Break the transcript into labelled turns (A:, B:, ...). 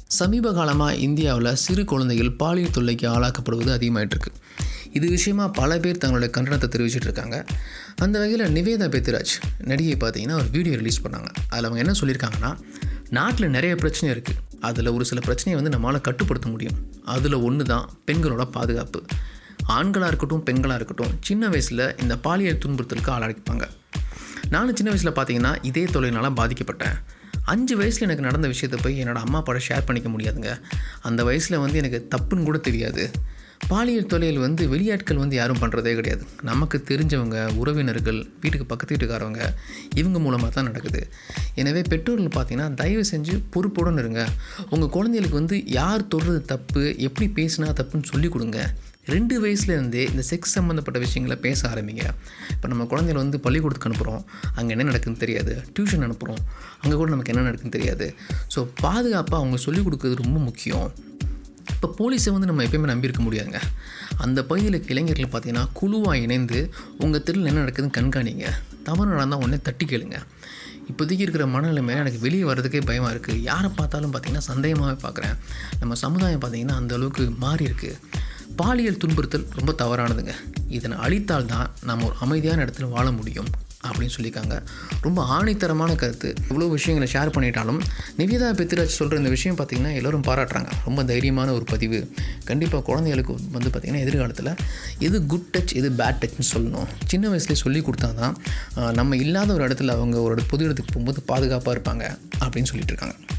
A: சமீப காலமாக இந்தியாவில் சிறு குழந்தைகள் பாலியல் தொல்லைக்கு ஆளாக்கப்படுவது அதிகமாயிட்டு இருக்கு இது விஷயமா பல பேர் தங்களுடைய கண்டனத்தை தெரிவிச்சிட்டு இருக்காங்க அந்த வகையில் நிவேதா பெத்ராஜ் நடிகை பார்த்தீங்கன்னா ஒரு வீடியோ ரிலீஸ் பண்ணாங்க அதில் அவங்க என்ன சொல்லியிருக்காங்கன்னா நாட்டில் நிறைய பிரச்சனை இருக்குது அதில் ஒரு சில பிரச்சனையை வந்து நம்மளால் கட்டுப்படுத்த முடியும் அதில் ஒன்று தான் பெண்களோட பாதுகாப்பு ஆண்களாக இருக்கட்டும் பெண்களாக இருக்கட்டும் சின்ன வயசில் இந்த பாலியல் துன்புறுத்தலுக்கு ஆளாக்கிப்பாங்க நானும் சின்ன வயசில் பார்த்தீங்கன்னா இதே தொழில்னால பாதிக்கப்பட்டேன் அஞ்சு வயசில் எனக்கு நடந்த விஷயத்தை போய் என்னோடய அம்மா அப்பாவோட ஷேர் பண்ணிக்க முடியாதுங்க அந்த வயசில் வந்து எனக்கு தப்புன்னு கூட தெரியாது பாலியல் தொழில் வந்து வெளியாட்கள் வந்து யாரும் பண்ணுறதே கிடையாது நமக்கு தெரிஞ்சவங்க உறவினர்கள் வீட்டுக்கு பக்கத்து வீட்டுக்காரவங்க இவங்க மூலமாக தான் நடக்குது எனவே பெற்றோர்கள் பார்த்தீங்கன்னா தயவு செஞ்சு பொறுப்புடன் இருங்க உங்கள் குழந்தைகளுக்கு வந்து யார் தொடுறது தப்பு எப்படி பேசினா தப்புன்னு சொல்லி கொடுங்க ரெண்டு வயசுலேருந்தே இந்த செக்ஸ் சம்மந்தப்பட்ட விஷயங்களை பேச ஆரம்பிங்க இப்போ நம்ம குழந்தைகளை வந்து பள்ளிக்கூடத்துக்கு அனுப்புகிறோம் அங்கே என்ன நடக்குதுன்னு தெரியாது டியூஷன் அனுப்புகிறோம் அங்கே கூட நமக்கு என்ன நடக்குதுன்னு தெரியாது ஸோ பாதுகாப்பாக அவங்க சொல்லிக் கொடுக்குறது ரொம்ப முக்கியம் இப்போ போலீஸை வந்து நம்ம எப்பயுமே நம்பியிருக்க முடியாதுங்க அந்த பகுதியில் இருக்க இளைஞர்கள் பார்த்தீங்கன்னா குழுவாக இணைந்து உங்கள் தெருவில் என்ன நடக்குதுன்னு கண்காணிங்க தவறு நடந்தால் உடனே தட்டி கேளுங்க இப்போதைக்கு இருக்கிற மனநிலைமை எனக்கு வெளியே வர்றதுக்கே பயமாக இருக்குது யாரை பார்த்தாலும் பார்த்தீங்கன்னா சந்தேகமாகவே பார்க்குறேன் நம்ம சமுதாயம் பார்த்தீங்கன்னா அந்த அளவுக்கு மாறி இருக்கு பாலியல் துன்புறுத்தல் ரொம்ப தவறானதுங்க இதனை அழித்தால் தான் நம்ம ஒரு அமைதியான இடத்துல வாழ முடியும் அப்படின்னு சொல்லியிருக்காங்க ரொம்ப ஆணித்தரமான கருத்து இவ்வளோ விஷயங்களை ஷேர் பண்ணிட்டாலும் நிவேதா பெத்ராஜ் சொல்கிற இந்த விஷயம் பார்த்திங்கன்னா எல்லோரும் பாராட்டுறாங்க ரொம்ப தைரியமான ஒரு பதிவு கண்டிப்பாக குழந்தைகளுக்கு வந்து பார்த்திங்கன்னா எதிர்காலத்தில் எது குட் டச் எது பேட் டச்னு சொல்லணும் சின்ன வயசுலேயே சொல்லி கொடுத்தா தான் ஆஹ், நம்ம இல்லாத ஒரு இடத்துல அவங்க ஒரு பொது இடத்துக்கு போகும்போது பாதுகாப்பாக இருப்பாங்க அப்படின்னு சொல்லிட்டு இருக்காங்க